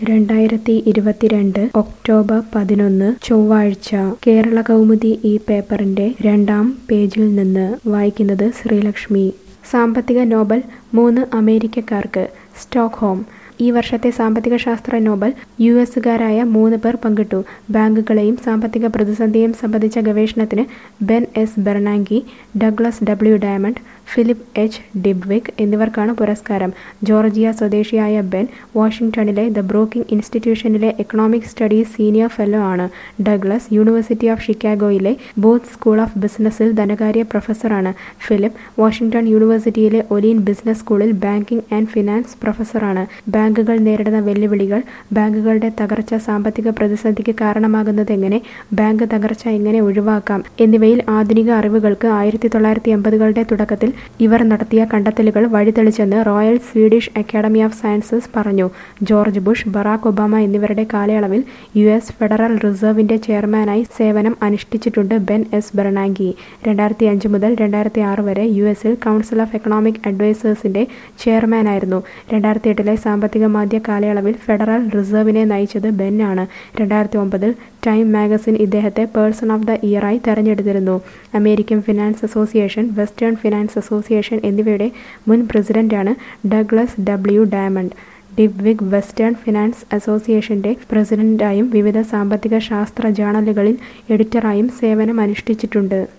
രണ്ടായിരത്തി ഇരുപത്തിരണ്ട് ഒക്ടോബർ പതിനൊന്ന് ചൊവ്വാഴ്ച കേരള കൗമുദി ഈ പേപ്പറിന്റെ രണ്ടാം പേജിൽ നിന്ന് വായിക്കുന്നത് ശ്രീലക്ഷ്മി സാമ്പത്തിക നോബൽ മൂന്ന് അമേരിക്കക്കാർക്ക് സ്റ്റോക്ക്ഹോം ഈ വർഷത്തെ സാമ്പത്തിക ശാസ്ത്ര നോബൽ യു എസുകാരായ മൂന്ന് പേർ പങ്കിട്ടു ബാങ്കുകളെയും സാമ്പത്തിക പ്രതിസന്ധിയെയും സംബന്ധിച്ച ഗവേഷണത്തിന് Ben S Bernanke Douglas W Diamond Philip H Dybvig എന്നിവർക്കാണ് പുരസ്കാരം ജോർജിയ സ്വദേശിയായ ബെൻ വാഷിംഗ്ടണിലെ ദ ബ്രൂക്കിംഗ് ഇൻസ്റ്റിറ്റ്യൂഷനിലെ എക്കണോമിക് സ്റ്റഡീസ് സീനിയർ ഫെല്ലോ ആണ് ഡഗ്ലസ് യൂണിവേഴ്സിറ്റി ഓഫ് ഷിക്കാഗോയിലെ ബൂത്ത് സ്കൂൾ ഓഫ് ബിസിനസ്സിൽ ധനകാര്യ പ്രൊഫസറാണ് ഫിലിപ്പ് വാഷിംഗ്ടൺ യൂണിവേഴ്സിറ്റിയിലെ ഒലീൻ ബിസിനസ് സ്കൂളിൽ ബാങ്കിംഗ് ആൻഡ് ഫിനാൻസ് പ്രൊഫസറാണ് ബാങ്കുകൾ നേരിടുന്ന വെല്ലുവിളികൾ ബാങ്കുകളുടെ തകർച്ച സാമ്പത്തിക പ്രതിസന്ധിക്ക് കാരണമാകുന്നത് എങ്ങനെ ബാങ്ക് തകർച്ച എങ്ങനെ ഒഴിവാക്കാം എന്നിവയിൽ ആധുനിക അറിവുകൾക്ക് ആയിരത്തി തൊള്ളായിരത്തി എൺപതുകളുടെ തുടക്കത്തിൽ ഇവർ നടത്തിയ കണ്ടെത്തലുകൾ വഴിതെളിച്ചെന്ന് royal Swedish academy of sciences പറഞ്ഞു ജോർജ് ബുഷ് ബറാക് ഒബാമ എന്നിവരുടെ കാലയളവിൽ യു എസ് ഫെഡറൽ റിസർവിന്റെ ചെയർമാനായി സേവനം അനുഷ്ഠിച്ചിട്ടുണ്ട് ബെൻ എസ് ബെർണാങ്കി രണ്ടായിരത്തി അഞ്ച് മുതൽ രണ്ടായിരത്തി ആറ് വരെ യു എസിൽ കൗൺസിൽ ഓഫ് എക്കണോമിക് അഡ്വൈസേഴ്സിന്റെ ചെയർമാനായിരുന്നു രണ്ടായിരത്തി എട്ടിലെ സാമ്പത്തിക മാധ്യ കാലയളവിൽ ഫെഡറൽ റിസർവിനെ നയിച്ചത് ബെൻ ആണ് രണ്ടായിരത്തി ഒമ്പതിൽ ടൈം മാഗസിൻ ഇദ്ദേഹത്തെ പേഴ്സൺ ഓഫ് ദ ഇയറായി തെരഞ്ഞെടുത്തിരുന്നു American finance association western finance association എന്നിവയുടെ മുൻ പ്രസിഡന്റാണ് Douglas W Diamond Dybvig western finance അസോസിയേഷന്റെ പ്രസിഡന്റായും വിവിധ സാമ്പത്തിക ശാസ്ത്ര ജേണലുകളിൽ എഡിറ്ററായും സേവനം അനുഷ്ഠിച്ചിട്ടുണ്ട്